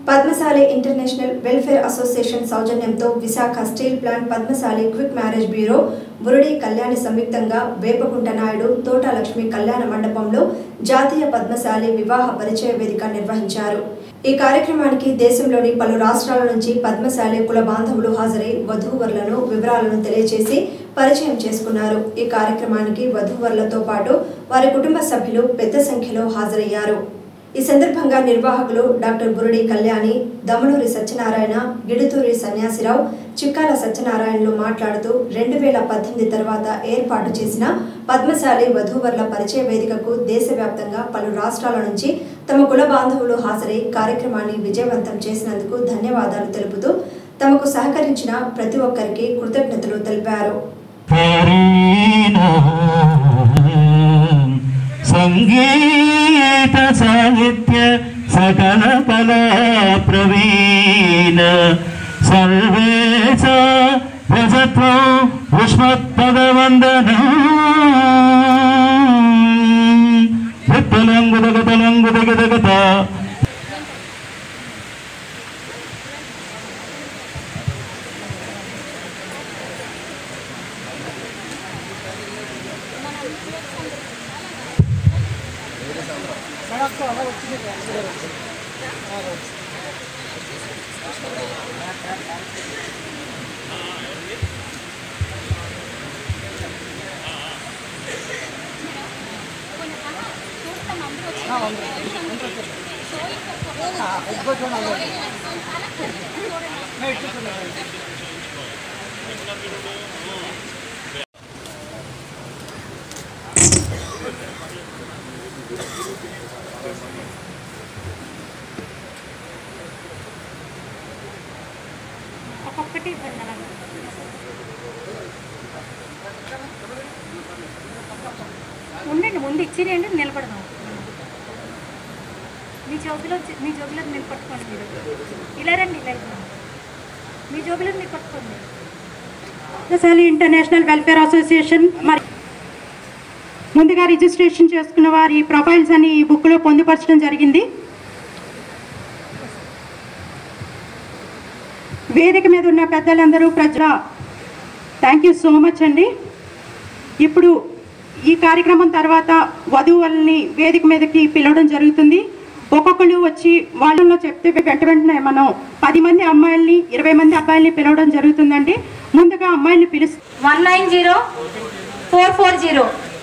Padmashali international welfare association సౌజన్యంతో Visakha steel plant Padmashali quick marriage bureau Burudi Kalyani సంయుక్తంగా వేపకుంట నాయుడు తోట లక్ష్మి కళ్యాణ మండపంలో జాతీయ పద్మశాలి వివాహ పరిచయ వేదిక నిర్వహించారు ఈ కార్యక్రమానికి దేశంలోని పలు రాష్ట్రాల నుంచి పద్మశాలి కుల బాంధవులు హాజరై వధూవరులను వివరాలను తెలియజేసి పరిచయం చేసుకున్నారు ఈ కార్యక్రమానికి వధూవరులతో పాటు వారి కుటుంబ సభ్యులు పెద్ద సంఖ్యలో హాజరయ్యారు ఈ సందర్భంగా నిర్వాహకులు డాక్టర్ బురుడి కళ్యాణి దమనూరి సత్యనారాయణ గిడుతూరి సన్యాసిరావు చిక్కాల సత్యనారాయణలు మాట్లాడుతూ రెండు వేల పద్దెనిమిది తర్వాత ఏర్పాటు చేసిన పద్మశాలి వధూవరుల పరిచయ వేదికకు దేశవ్యాప్తంగా పలు రాష్ట్రాల నుంచి తమ కుల బాంధవులు హాజరై కార్యక్రమాన్ని విజయవంతం చేసినందుకు ధన్యవాదాలు తెలుపుతూ తమకు సహకరించిన ప్రతి ఒక్కరికి కృతజ్ఞతలు తెలిపారు సంగీత సాహిత్య సకల కళా ప్రవీణ సర్వేశ రసత్వం పుష్పపదవందనం విత్తలంగుదగతలంగుదగదగత ఒక్కొక్కటి ఇవ్వండి అలాగా ఉండండి ముందు ఇచ్చిరేయండి నిలబడదాం మీ జోబులో మీ జోబులో మీరు పట్టుకోండి మీరు ఇలా రండి ఇలా ఇవ్వండి. మీ జోబులో మీరు పట్టుకోండి పద్మశాలి ఇంటర్నేషనల్ వెల్ఫేర్ అసోసియేషన్ మరి ముందుగా రిజిస్ట్రేషన్ చేసుకున్న వారి ప్రొఫైల్స్ అని ఈ బుక్లో పొందుపరచడం జరిగింది వేదిక మీద ఉన్న పెద్దలందరూ ప్రజల థ్యాంక్ యూ సో మచ్ అండి ఇప్పుడు ఈ కార్యక్రమం తర్వాత వధువుల్ని వేదిక మీదకి పిలవడం జరుగుతుంది ఒక్కొక్కరు వచ్చి వాళ్ళలో చెప్తే వెంట వెంటనే మనం పది మంది అమ్మాయిల్ని ఇరవై మంది అబ్బాయిల్ని పిలవడం జరుగుతుందండి ముందుగా అమ్మాయిల్ని పిలుస్తూ one nine zero four four zero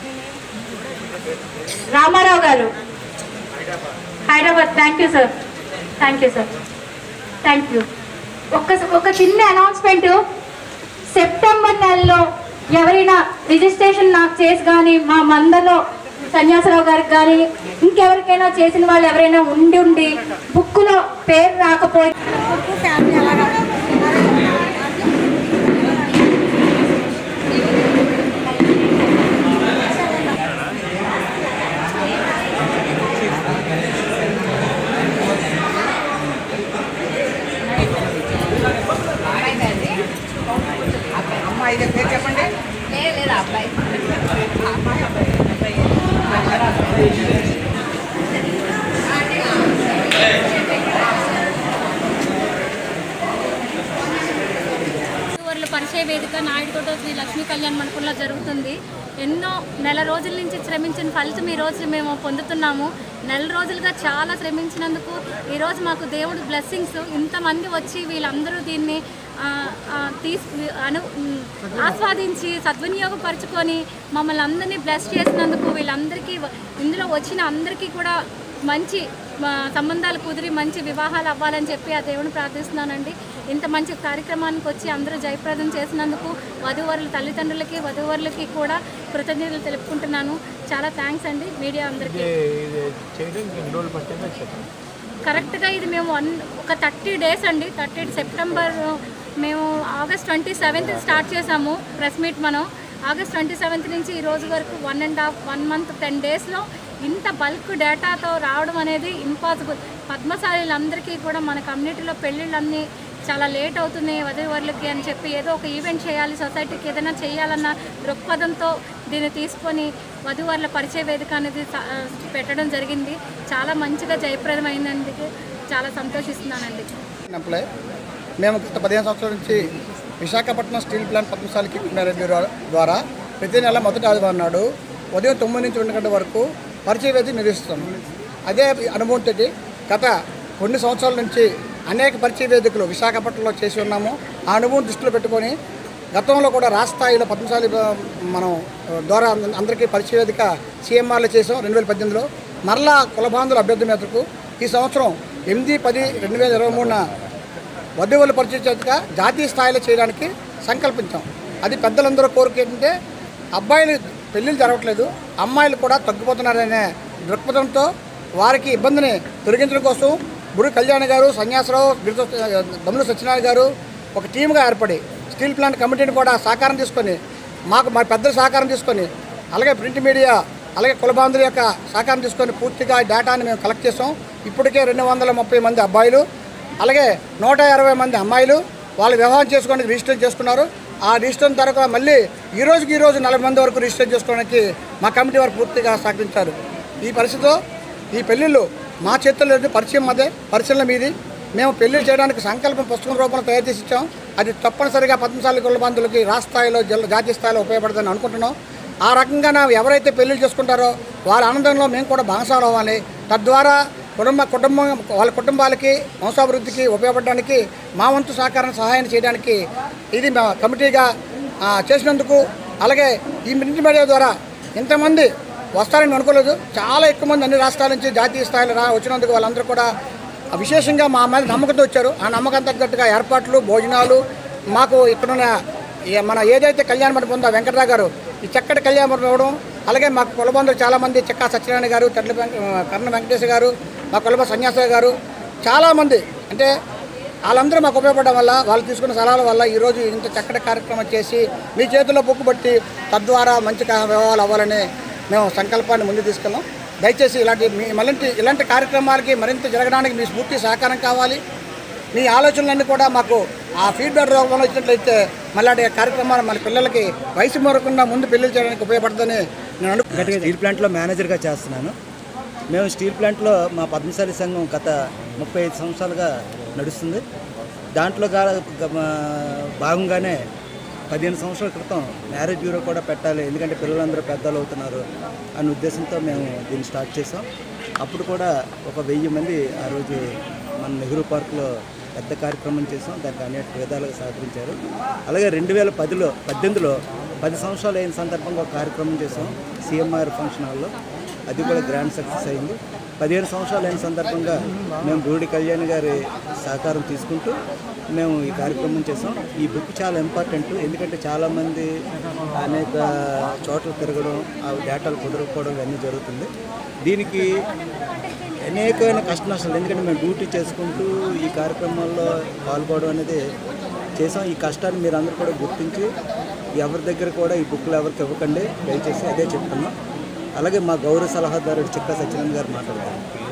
Ramarao garu Hyderabad thank you sir thank you sir thank you ఒక ఒక చిన్న అనౌన్స్మెంట్ సెప్టెంబర్ నెలలో ఎవరైనా రిజిస్ట్రేషన్ నాకు చేసి కానీ మా మందలో సన్యాసరావు గారికి కానీ ఇంకెవరికైనా చేసిన వాళ్ళు ఎవరైనా ఉండి ఉండి బుక్లో పేరు రాకపోతే ఊర్ల పరిచయ వేదిక నాయుడుకోట శ్రీ లక్ష్మీ కళ్యాణ్ మండపంలో జరుగుతుంది ఎన్నో నెల రోజుల నుంచి శ్రమించిన ఫలితం ఈ రోజు మేము పొందుతున్నాము నెల రోజులుగా చాలా శ్రమించినందుకు ఈరోజు మాకు దేవుడు బ్లెస్సింగ్స్ ఇంతమంది వచ్చి వీళ్ళందరూ దీన్ని ఆ, ఆ, తీసు అను ఉమ్, ఆస్వాదించి సద్వినియోగపరుచుకొని మమ్మల్ని అందరినీ బ్లెస్ చేసినందుకు వీళ్ళందరికీ ఇందులో వచ్చిన అందరికీ కూడా మంచి మా సంబంధాలు కుదిరి మంచి వివాహాలు అవ్వాలని చెప్పి ఆ దేవుని ప్రార్థిస్తున్నానండి ఇంత మంచి కార్యక్రమానికి వచ్చి అందరూ జయప్రదం చేసినందుకు వధూవరుల తల్లిదండ్రులకి వధూవరులకి కూడా కృతజ్ఞతలు తెలుపుకుంటున్నాను చాలా థ్యాంక్స్ అండి మీడియా అందరికీ కరెక్ట్గా ఇది మేము వన్ ఒక థర్టీ డేస్ అండి థర్టీ సెప్టెంబర్ మేము ఆగస్ట్ ట్వంటీ సెవెంత్ స్టార్ట్ చేసాము ప్రెస్ మీట్ మనం ఆగస్ట్ ట్వంటీ సెవెంత్ నుంచి ఈ రోజు వరకు one and half one month ten డేస్లో ఇంత బల్క్ డేటాతో రావడం అనేది ఇంపాసిబుల్ పద్మశాలీలందరికీ కూడా మన కమ్యూనిటీలో పెళ్ళిళ్ళన్నీ చాలా లేట్ అవుతుంది వధువరులకి అని చెప్పి ఏదో ఒక ఈవెంట్ చేయాలి సొసైటీకి ఏదైనా చేయాలన్న దృక్పథంతో దీన్ని తీసుకొని వధువరుల పరిచయ వేదిక అనేది స- ఆ, పెట్టడం జరిగింది చాలా మంచిగా జయప్రదమైనందుకు చాలా సంతోషిస్తున్నానండి ఎంప్లాయ్ మేము గత పదిహేను సంవత్సరాల నుంచి Visakhapatnam steel plant Padmashali quick marriage bureau ద్వారా ప్రతి నెల మొదటి ఆదివారం నాడు ఉదయం తొమ్మిది నుంచి రెండు గంటల వరకు పరిచయ వేది నిర్వహిస్తాం అదే అనుభవంతో గత కొన్ని సంవత్సరాల నుంచి అనేక పరిచయ వేదికలు విశాఖపట్నంలో చేసి ఉన్నాము ఆ అనుభవం దృష్టిలో పెట్టుకొని గతంలో కూడా రాష్ట్ర స్థాయిలో పద్మశాలి ఆ, మనం ఆ, ద్వారా అంద- అందరికీ పరిచయ వేదిక సీఎంఆర్లో చేసాం రెండు వేల పద్దెనిమిదిలో మరలా కులబాంధుల అభ్యర్థి మేరకు ఈ సంవత్సరం ఎనిమిది పది రెండు వేల ఇరవై మూడున వధువుల పరిచయ చేతిగా జాతీయ స్థాయిలో చేయడానికి సంకల్పించాం అది పెద్దలందరూ కోరిక ఏంటంటే అబ్బాయిలు పెళ్ళిళ్ళు జరగట్లేదు అమ్మాయిలు కూడా తగ్గిపోతున్నారనే దృక్పథంతో వారికి ఇబ్బందిని తొలగించడం కోసం బుడి కళ్యాణ్ గారు సన్యాసరావు బిరుద దమ్ముల సత్యనారాయణ గారు ఒక టీమ్గా ఏర్పడి స్టీల్ ప్లాంట్ కమిటీని కూడా సహకారం తీసుకొని మాకు మా పెద్దల సహకారం తీసుకొని అలాగే ప్రింట్ మీడియా అలాగే కులబాంధుల యొక్క సహకారం తీసుకొని పూర్తిగా డేటాని మేము కలెక్ట్ చేసాం ఇప్పటికే రెండు వందల ముప్పై మంది అబ్బాయిలు అలాగే నూట ఇరవై మంది అమ్మాయిలు వాళ్ళు వివాహం చేసుకోవడానికి రిజిస్టర్ చేసుకున్నారు ఆ రిజిస్టర్ తర్వాత మళ్ళీ ఈ రోజుకి ఈ రోజు నలభై మంది వరకు రిజిస్టర్ చేసుకోవడానికి మా కమిటీ వారు పూర్తిగా సహకరించారు ఈ పరిస్థితిలో ఈ పెళ్ళిళ్ళు మా చేతుల్లో లేదు పరిచయం అదే పరిశీలన మీది మేము పెళ్లి చేయడానికి సంకల్పం పుస్తకం రూపంలో తయారు చేసి ఇచ్చాం అది తప్పనిసరిగా పద్మశాలి కులబంధులకి రాష్ట్ర స్థాయిలో జిల్లా జాతీయ స్థాయిలో ఉపయోగపడుతుందని అనుకుంటున్నాం ఆ రకంగా నా ఎవరైతే పెళ్లి చేసుకుంటారో వాళ్ళ ఆనందంలో మేము కూడా భాగస్వాములు అవ్వాలి తద్వారా కుటుంబ కుటుంబం వాళ్ళ కుటుంబాలకి వంశాభివృద్ధికి ఉపయోగపడడానికి మా వంతు సహకారం సహాయం చేయడానికి ఇది మా కమిటీగా ఆ, చేసినందుకు అలాగే ఈ ప్రింట్ మీడియా ద్వారా ఇంతమంది వస్తారని అనుకోలేదు చాలా ఎక్కువ మంది అన్ని రాష్ట్రాల నుంచి జాతీయ స్థాయిలో రా వచ్చినందుకు వాళ్ళందరూ కూడా విశేషంగా మా మీద నమ్మకంతో వచ్చారు ఆ నమ్మకం తగ్గట్టుగా ఏర్పాట్లు భోజనాలు మాకు ఇక్కడున్న ఈ మన ఏదైతే కళ్యాణ మండపం ఉందో వెంకటరావు గారు ఈ చక్కటి కళ్యాణ మండపం ఇవ్వడం అలాగే మాకు కులబంధులు చాలామంది చెక్కా సత్యనారాయణ గారు తెడ్ల వెంక కర్ణ వెంకటేశ్వర గారు మా కులబ సన్యాసరావు గారు చాలామంది అంటే వాళ్ళందరూ మాకు ఉపయోగపడడం వల్ల వాళ్ళు తీసుకున్న సలహాల వల్ల ఈరోజు ఇంత చక్కటి కార్యక్రమం చేసి మీ చేతిలో బుక్ బట్టి తద్వారా మంచి కా- వ్యవహారాలు అవ్వాలని మేము సంకల్పాన్ని ముందు తీసుకెళ్ళాం దయచేసి ఇలాంటి మీ మళ్ళీ ఇలాంటి కార్యక్రమాలకి మరింత జరగడానికి మీ స్ఫూర్తి సహకారం కావాలి మీ ఆలోచనలన్నీ కూడా మాకు ఆ ఫీడ్బ్యాక్ రూపంలో ఇచ్చినట్లయితే మళ్ళీ కార్యక్రమాలు మన పిల్లలకి వయసు మరకుండా ముందు పెళ్లి చేయడానికి ఉపయోగపడుతుందని నేను అను స్టీల్ ప్లాంట్లో మేనేజర్గా చేస్తున్నాను మేము స్టీల్ ప్లాంట్లో మా పద్మశాలి సంఘం గత ముప్పై ఐదు సంవత్సరాలుగా నడుస్తుంది దాంట్లో గా- గ- మా భాగంగానే పదిహేను సంవత్సరాల క్రితం మ్యారేజ్ బ్యూరో కూడా పెట్టాలి ఎందుకంటే పిల్లలందరూ పెద్దలు అవుతున్నారు అనే ఉద్దేశంతో మేము దీన్ని స్టార్ట్ చేసాం అప్పుడు కూడా ఒక వెయ్యి మంది ఆ రోజు మన నెహ్రూ పార్క్లో పెద్ద కార్యక్రమం చేసాం దానికి అనేక విధాలుగా సహకరించారు అలాగే రెండు వేల పదిలో పద్దెనిమిదిలో పది సంవత్సరాలు అయిన సందర్భంగా ఒక కార్యక్రమం చేసాం సిఎంఆర్ ఫంక్షన్ హాల్లో అది కూడా గ్రాండ్ సక్సెస్ అయింది పదిహేను సంవత్సరాలు అయిన సందర్భంగా మేము బూడి కళ్యాణ్ గారి సహకారం తీసుకుంటూ మేము ఈ కార్యక్రమం చేసాం ఈ బుక్ చాలా ఇంపార్టెంట్ ఎందుకంటే చాలామంది అనేక చోట్ల తిరగడం ఆ డేటాలు కుదరకపోవడం ఇవన్నీ జరుగుతుంది దీనికి అనేకమైన కష్ట నష్టాలు ఎందుకంటే మేము డ్యూటీ చేసుకుంటూ ఈ కార్యక్రమాల్లో పాల్గొనడం అనేది చేసాం ఈ కష్టాన్ని మీరు అందరూ కూడా గుర్తించి ఎవరి దగ్గర కూడా ఈ బుక్లు ఎవరికి ఇవ్వకండి దయచేసి అదే చెప్తున్నాం అలాగే మా గౌరవ సలహాదారుడు చిక్క సత్యనారాయణ గారు మాట్లాడతారు